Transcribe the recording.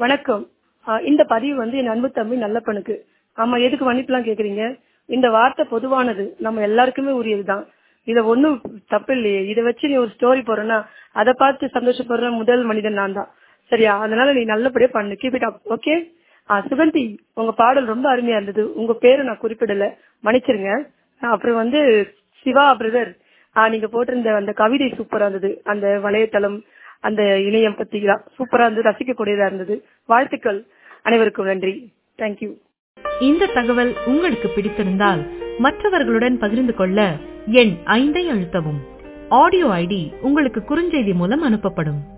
வணக்கம் அஹ் இந்த பதிவு வந்து என் அன்பு தம்பி நல்லப்பனுக்கு ஆமா எதுக்கு மன்னிப்புலாம் கேக்குறீங்க இந்த வார்த்தை பொதுவானது நம்ம எல்லாருக்குமே உரியதுதான் இத ஒண்ணும் தப்பு இல்லையே இதை வச்சு நீ ஒரு ஸ்டோரி போறேன்னா அதை பார்த்து சந்தோஷப்படுற முதல் மனிதன் நான் தான் சரியா அதனால நீ நல்லபடியா பண்ணு keep it up okay Suganthi உங்க பாடல் ரொம்ப அருமையா இருந்தது உங்க பேரை நான் குறிப்பிடல மன்னிச்சிருங்க அஹ் அப்புறம் வந்து சிவா பிரதர் நீங்க போட்டிருந்த அந்த கவிதை சூப்பரா இருந்தது அந்த வலைத்தளம் அந்த இணையம் பத்தி சூப்பரா இருந்தது ரசிக்கக்கூடியதா இருந்தது வாழ்த்துக்கள் அனைவருக்கும் நன்றி தேங்க்யூ இந்த தகவல் உங்களுக்கு பிடித்திருந்தால் மற்றவர்களுடன் பகிர்ந்து கொள்ள எண் ஐந்தை அழுத்தவும் ஆடியோ ஐடி உங்களுக்கு குறுஞ்செய்தி மூலம் அனுப்பப்படும்